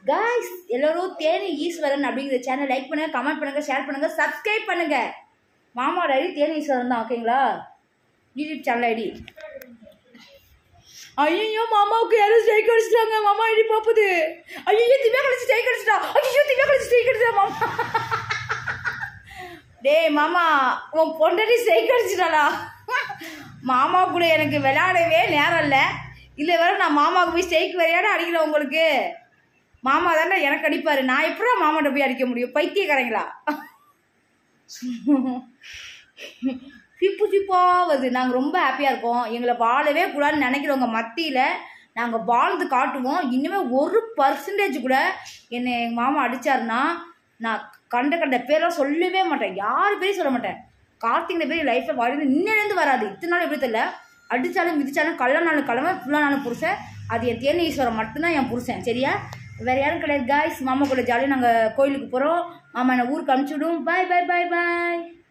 guys எல்லாரும் தேனி ஈஸ்வரன் அப்படிங்கிற channel like பண்ணுங்க கமெண்ட் பண்ணுங்க ஷேர் பண்ணுங்க சப்ஸ்கிரைப் பண்ணுங்க மாமாவோட ஐடி தேனி ஈஸ்வரன் தான் ஓகேங்களா யூடியூப் சேனல் ஐடி ஐயோ மாமாவுக்கு யாரும் ஸ்ட்ரைக் அடிச்சிட்டாங்க மாமா ஐடி பாப்புது ஐயோ திவ்யா கழிச்சு ஸ்ட்ரைக் அடிச்சிட்டா ஐயோ திவ்யா கழிச்சு ஸ்ட்ரைக் அடிச்சிட்டா மாமா டேய் மாமா உன் பொண்டாட்டி ஸ்ட்ரைக் அடிச்சிட்டாளா மாமா கூட எனக்கு விளையாடவே நேரம் இல்லை இல்லை வேற நான் மாமாவுக்கு போய் ஸ்ட்ரைக் விளையாட அடிக்கிறேன் உங்களுக்கு மாமா தானே எனக்கு அடிப்பாரு நான் எப்படா மாமாட்ட போய் அடிக்க முடியும் பைத்தியக்காரங்களா சிப்பு சிப்பாவது நாங்கள் ரொம்ப ஹாப்பியாக இருக்கோம் எங்களை வாழவே கூடாதுன்னு நினைக்கிறவங்க மத்தியில் நாங்கள் வாழ்ந்து காட்டுவோம் இனிமேல் ஒரு பர்சன்டேஜ் கூட என்னை எங்கள் மாமா அடித்தாருன்னா நான் கண்ட கண்ட பேரெல்லாம் சொல்லவே மாட்டேன் யார் பேரையும் சொல்ல மாட்டேன் கார்த்திகை பேர் லைஃப்பில் வாழ்ந்து இன்னிலேருந்து வராது இத்தனை நாள் எப்படி தெரியல அடித்தாலும் மிதிச்சாலும் கல்ல நாள் கிழமை ஃபுல்லாக நாள் புருஷன் அது என் தேனி ஈஸ்வரன் மட்டும்தான் என் புருஷன் சரியா வேறு யாரும் கிடையாது காய்ஸ் மாமா கூட ஜாலியாக நாங்கள் கோயிலுக்கு போகிறோம் மாமா என்னை ஊருக்கு அனுப்பிச்சி விடும் பாய் பாய் பாய் பாய்